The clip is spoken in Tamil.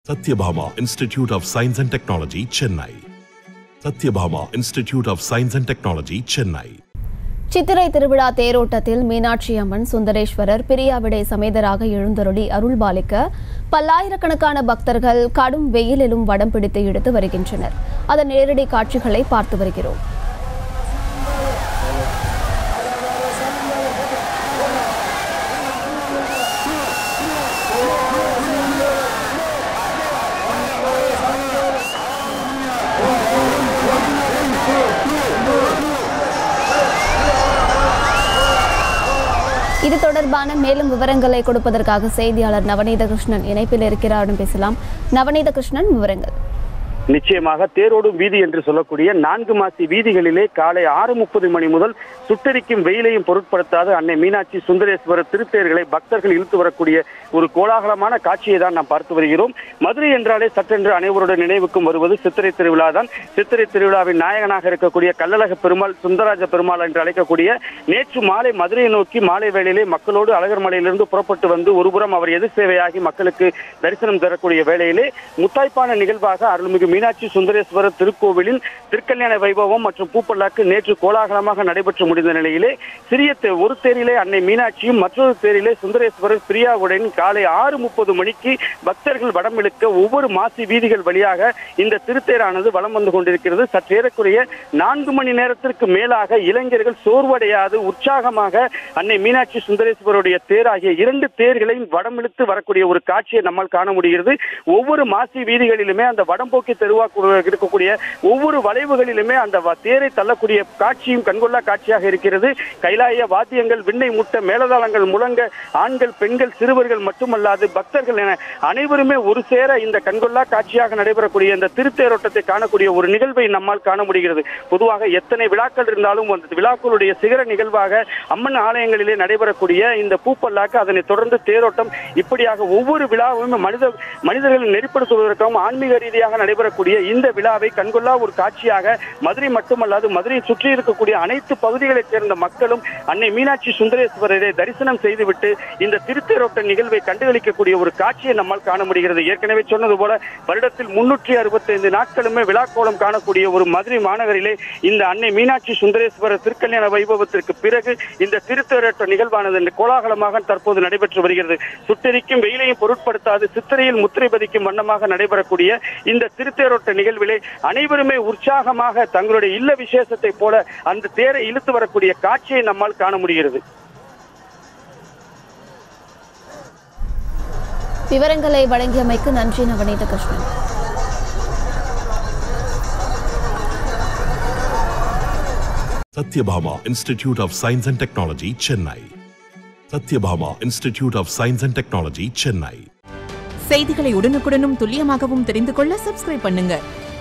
Satyabhama Institute of Science and Technology, Chennai. Satyabhama Institute of Science and Technology, Chennai. சித்திரை திருவிழா தேரோட்டத்தில் மீனாட்சி அம்மன் சுந்தரேஸ்வரர் பிரியாவிடை சமேதராக எழுந்தருளி அருள்பாலிக்க பல்லாயிரக்கணக்கான பக்தர்கள் கடும் வெயிலிலும் வடம் பிடித்து இழுத்து வருகின்றனர் அதன் நேரடி காட்சிகளை பார்த்து வருகிறோம் இது தொடர்பான மேலும் விவரங்களை கொடுப்பதற்காக செய்தியாளர் நவநீத கிருஷ்ணன் இணைப்பில் இருக்கிறாரிடம் பேசலாம் நவநீத கிருஷ்ணன் விவரங்கள் நிச்சயமாக தேரோடும் வீதி என்று சொல்லக்கூடிய நான்கு மாசி வீதிகளிலே காலை ஆறு முப்பது மணி முதல் சுட்டரிக்கும் வெயிலையும் பொருட்படுத்தாத அன்னை மீனாட்சி சுந்தரேஸ்வரர் திருத்தேர்களை பக்தர்கள் இழுத்து வரக்கூடிய ஒரு கோலாகலமான காட்சியை தான் நாம் பார்த்து வருகிறோம் மதுரை என்றாலே சற்றென்று அனைவருடைய நினைவுக்கும் வருவது சித்திரை திருவிழா தான் சித்திரை திருவிழாவின் நாயகனாக இருக்கக்கூடிய கள்ளழக பெருமாள் சுந்தரராஜ பெருமாள் என்று அழைக்கக்கூடிய நேற்று மாலை மதுரையை நோக்கி மாலை வேளையிலே மக்களோடு அழகர் மலையிலிருந்து புறப்பட்டு வந்து ஒருபுறம் அவர் எதிர் சேவையாகி மக்களுக்கு தரிசனம் தரக்கூடிய வேளையிலே முத்தாய்ப்பான நிகழ்வாக அருள்மிகு மீனாட்சி சுந்தரேஸ்வரர் திருக்கோவிலின் திருக்கல்யாண வைபவம் மற்றும் பூப்பல்லாக்கு நேற்று கோலாகலமாக நடைபெற்று முடிந்த நிலையிலே சிறிய தே- ஒரு தேரிலே அன்னை மீனாட்சியும் மற்றொரு தேரிலே சுந்தரேஸ்வரர் பிரியாவுடன் காலை ஆறு முப்பது மணிக்கு பக்தர்கள் வடம் இழுக்க ஒவ்வொரு மாசி வீதிகள் வழியாக இந்த திருத்தேரானது வலம் வந்து கொண்டிருக்கிறது சற்றேறக்குறைய நான்கு மணி நேரத்திற்கு மேலாக இளைஞர்கள் சோர்வடையாது உற்சாகமாக அன்னை மீனாட்சி சுந்தரேஸ்வருடைய தேராகிய இரண்டு தேர்களையும் வடம் இழுத்து வரக்கூடிய ஒரு காட்சியை நம்மால் காண முடிகிறது ஒவ்வொரு மாசி வீதிகளிலுமே அந்த வடம்போக்கி தெருவாக்கு இருக்கக்கூடிய ஒவ்வொரு வளைவுகளிலுமே அந்த வ- தேரை தள்ளக்கூடிய காட்சியும் கண்கொள்ளா காட்சியாக இருக்கிறது கைலாய வாத்தியங்கள் விண்ணை முட்ட மேலதாளங்கள் முழங்க ஆண்கள் பெண்கள் சிறுவர்கள் மட்டுமல்லாது பக்தர்கள் என அனைவருமே ஒரு சேர இந்த கண்கொள்ளா காட்சியாக நடைபெறக்கூடிய இந்த திருத்தேரோட்டத்தை காணக்கூடிய ஒரு நிகழ்வை நம்மால் காண முடிகிறது பொதுவாக எத்தனை விழாக்கள் இருந்தாலும் அந்த விழாக்களுடைய சிகர நிகழ்வாக அம்மன் ஆலயங்களிலே நடைபெறக்கூடிய இந்த பூப்பல்லாக்கு அதனைத் தொடர்ந்து தேரோட்டம் இப்படியாக ஒவ்வொரு விழாவும் மனித மனிதர்களை நெறிப்படுத்துவதற்காகவும் ஆன்மீக ரீதியாக நடைபெறக்கூடிய இந்த விழாவை கண்கொள்ளா ஒரு காட்சியாக மதுரை மட்டுமல்லாது மதுரையை சுற்றி இருக்கக்கூடிய அனைத்து பகுதிகளைச் சேர்ந்த மக்களும் அன்னை மீனாட்சி சுந்தரேஸ்வரரை தரிசனம் செய்துவிட்டு இந்த திருத்தேரோட்ட நிகழ்வை கண்டுகளிக்கக்கூடிய ஒரு காட்சியை நம்மால் காண முடிகிறது ஏற்கனவே சொன்னது போல வருடத்தில் முன்னூற்றி அறுபத்தைந்து நாட்களுமே விழாக்கோலம் காணக்கூடிய ஒரு மதுரை மாநகரிலே இந்த அன்னை மீனாட்சி சுந்தரேஸ்வரர் திருக்கல்யாண வைபவத்திற்கு பிறகு இந்த திருத்தேரோட்ட நிகழ்வானது இந்த கோலாகலமாக தற்போது நடைபெற்று வருகிறது சுட்டெரிக்கும் வெயிலையும் பொருட்படுத்தாது சித்திரையில் முத்திரை பதிக்கும் வண்ணமாக நடைபெறக்கூடிய இந்த திருத்தேரோட்ட நிகழ்விலே அனைவருமே உற்சாகமாக தங்களுடைய இல்ல விசேஷத்தை போல அந்த தேரை இழுத்து வரக்கூடிய காட்சியை நம்மால் காண முடிகிறது விவரங்களை வழங்கியமைக்கு நன்றி நவநீத Krishnan Satyabhama Institute of Science and Technology, Chennai. Satyabhama Institute of Science and Technology, Chennai. செய்திகளை உடனுக்குடனும் துல்லியமாகவும் தெரிந்து கொள்ள சப்ஸ்கிரைப் பண்ணுங்க